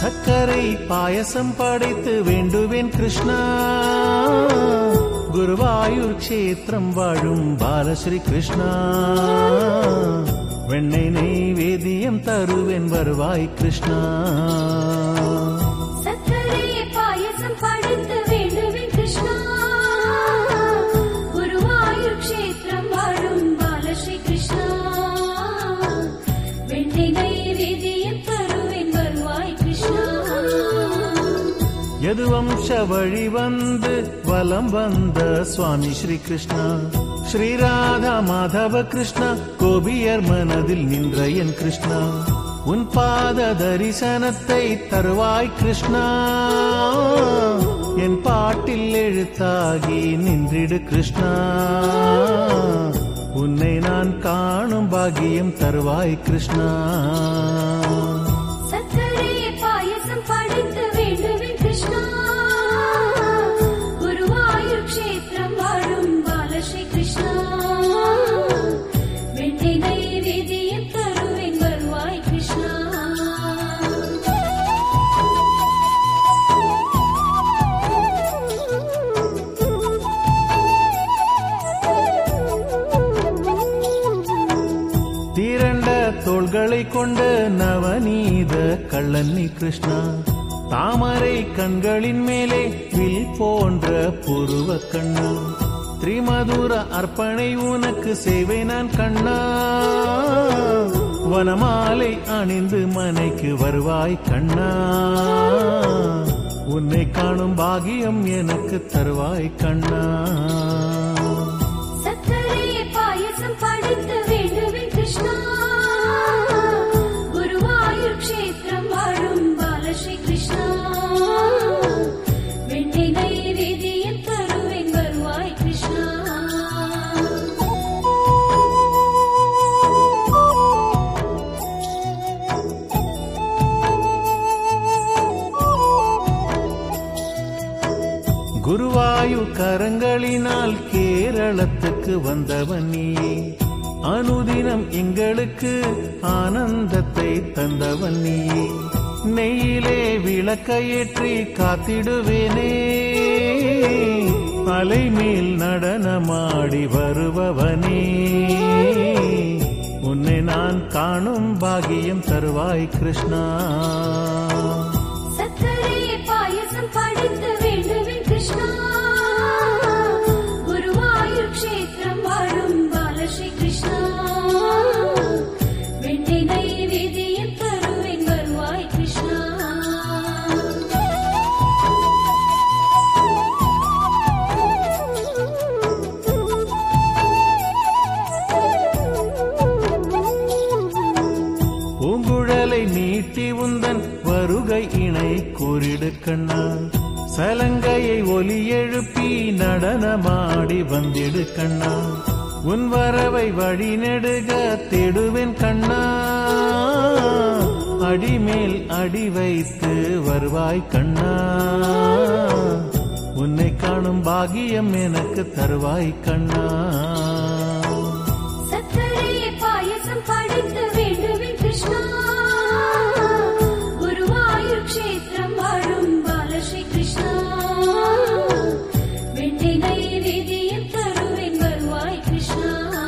சர்க்கரை பாயசம் படைத்து வேண்டுவேன் கிருஷ்ணா குருவாயூர் க்ஷேத்திரம் வாழும் பாலஸ்ரீ கிருஷ்ணா வெண்ணெய் நெய்வேதியம் தருவேன் வருவாய் கிருஷ்ணா சக்கரை பாயசம் படைத்து வேண்டுவேன் கிருஷ்ணா குருவாயூர் க்ஷேத்திரம் வாழும் பாலஸ்ரீ கிருஷ்ணா வெண்ணெய் நைவேதியம் தருவேன் வருவாய் கிருஷ்ணா யதுவம்ச வழி வந்து வலம் வந்த சுவாமி ஸ்ரீ கிருஷ்ணா ஸ்ரீராதா மாதவ கிருஷ்ணா கோபியர் மனதில் நின்ற என் கிருஷ்ணா உன் பாத தரிசனத்தை தருவாய் கிருஷ்ணா என் பாட்டில் எழுத்தாகி நின்றிடு கிருஷ்ணா உன்னை நான் காணும் பாகியம் தருவாய் கிருஷ்ணா சக்கரை பாயசம் படைத்து வேண்டுவேன் கிருஷ்ணா குருவாயூர் க்ஷேத்திரம் வாழும் பாலஸ்ரீ கிருஷ்ணா வெண்ணெய் நைவேதியம் தருவேன் வருவாய் கிருஷ்ணா திரண்ட தோள்களை கொண்ட நவநீத கள்ளன்னி கிருஷ்ணா தாமரை கண்களின் மேலே வில் போன்ற புருவ கண்ணா திரிமதுர அர்ப்பணை உனக்கு சேவை நான் கண்ணா வனமாலை அணிந்து மனைக்கு வருவாய் கண்ணா உன்னை காணும் பாகியம் எனக்கு தருவாய் கண்ணா சக்கரை பாயசம் படைத்து வேண்டுவேன் கிருஷ்ணா குருவாயூர் க்ஷேத்திரம் வாழும் பாலஸ்ரீ கிருஷ்ணா வெண்ணெய் நைவேதியம் தருவேன் வருவாய் கிருஷ்ணா குருவாயு கரங்களினால் கேரளத்துக்கு வந்தவன் நீயே அனுதினம் எங்களுக்கு ஆனந்தத்தை தந்தவன் நீயே நெய்யிலே விளக்க ஏற்றி காத்திடுவேனே அலை மேல் நடனமாடி வருபவனே உன்னை நான் காணும் பாகியம் தருவாய் கிருஷ்ணா சக்கரை பாயசம் படைத்து வேண்டுவேன் கிருஷ்ணா குருவாயூர் க்ஷேத்திரம் வாழும் பாலஸ்ரீ கிருஷ்ணா வெண்ணெய் நைவேதியம் தருவேன் வருவாய் கிருஷ்ணா பூங்குழலை நீட்டி உந்தன் வருகை இணை கூறிடு கண்ணா சலங்கையை ஒலி எழுப்பி நடனமாடி வந்திடு கண்ணா உன் வரவை வழி நெடுக தேடுவேன் கண்ணா அடிமேல் அடி வைத்து வருவாய் கண்ணா உன்னை காணும் பாகியம் எனக்கு தருவாய் கண்ணா சக்கரை பாயசம் படைத்து வேண்டுவேன் கிருஷ்ணா குருவாயூர் க்ஷேத்திரம் வாழும் பாலஸ்ரீ கிருஷ்ணா வெண்ணெய் நைவேதியம் தருவேன் வருவாய் கிருஷ்ணா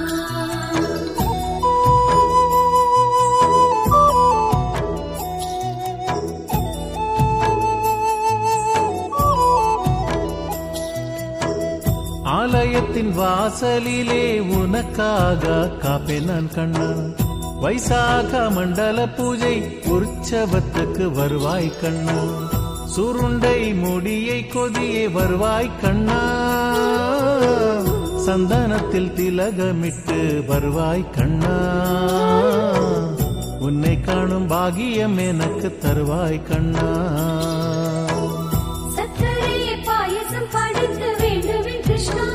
ஆலயத்தின் வாசலிலே உனக்காக காப்பேன் நான் கண்ணா வைசாக மண்டல பூஜை உற்சவத்துக்கு வருவாய் கண்ணா சுருண்டை முடியை கொதியே வருவாய் கண்ணா சந்தனத்தில் திலகமிட்டு வருவாய் கண்ணா உன்னை காணும் பாகியம் எனக்கு தருவாய் கண்ணா சக்கரை பாயசம் படைத்து வேண்டுவேன் கிருஷ்ணா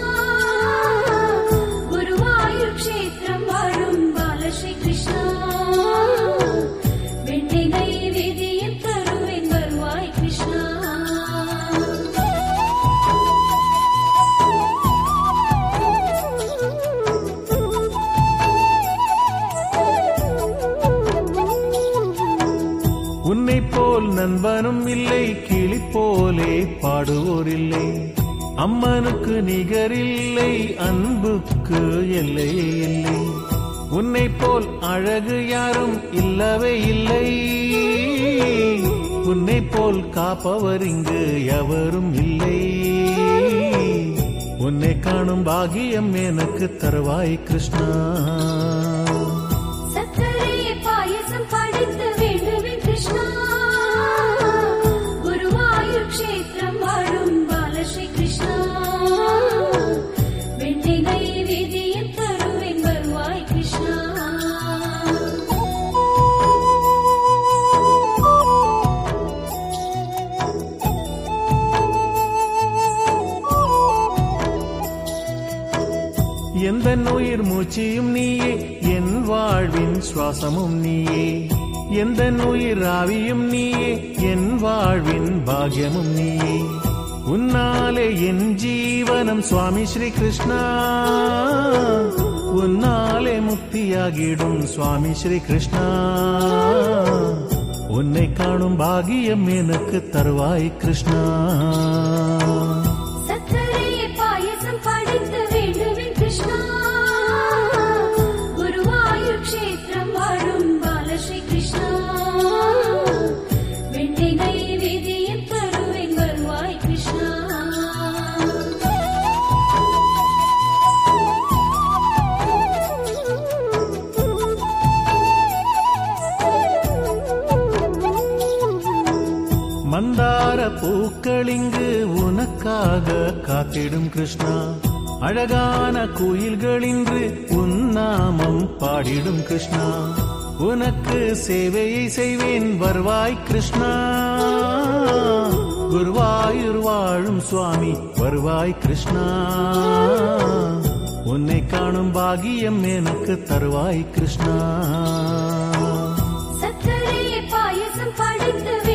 குருவாயூர் க்ஷேத்திரம் வாழும் பாலஸ்ரீ கிருஷ்ணா வெண்ணெய் நைவேதியம் தருவேன் வருவாய் கிருஷ்ணா உன்னை போல் நண்பனும் இல்லை கிளி போலே பாடுவோர் இல்லை அம்மனுக்கு நிகரில்லை அன்புக்கு எல்லையே இல்லை உன்னை போல் அழகு யாரும் இல்லவே இல்லை உன்னை போல் காப்பவர் இங்கு எவரும் இல்லை உன்னை காணும் பாகியம் எனக்கு தருவாய் கிருஷ்ணா சக்கரையை பாயசம் படைத்து வேண்டுவேன் கிருஷ்ணா குருவாயூர் க்ஷேத்திரம் வாழும் பாலஸ்ரீ கிருஷ்ணா வெண்ணெய் நைவேதியம் தருவேன் வருவாய் கிருஷ்ணா எந்த உயிர் மூச்சியும் நீயே என் வாழ்வின் சுவாசமும் நீயே எந்த உயிர் ஆவியும் நீயே என் வாழ்வின் பாக்யமும் நீயே உன்னாலே என் ஜீவனம் சுவாமி ஸ்ரீ கிருஷ்ணா உன்னாலே முக்தியாகிடும் சுவாமி ஸ்ரீ கிருஷ்ணா உன்னை காணும் பாகியம் எனக்கு தருவாய் கிருஷ்ணா சக்கரையை பாயசம் படைத்து வேண்டுவேன் கிருஷ்ணா குருவாயூர் க்ஷேத்திரம் வாழும் பாலஸ்ரீ கிருஷ்ணா வெண்ணெய் நைவேதியம் தருவேன் வருவாய் கிருஷ்ணா மந்தார பூக்களிங்கு உனக்காக காத்திடும் கிருஷ்ணா அழகான குயில்களின்று உன்னாமம் பாடிடும் கிருஷ்ணா உனக்கு சேவையை செய்வேன் வருவாய் கிருஷ்ணா குருவாயூர் வாழும் சுவாமி வருவாய் கிருஷ்ணா உன்னை காணும் பாகியம் எனக்கு தருவாய் கிருஷ்ணா சக்கரையை பாயசம் படைத்து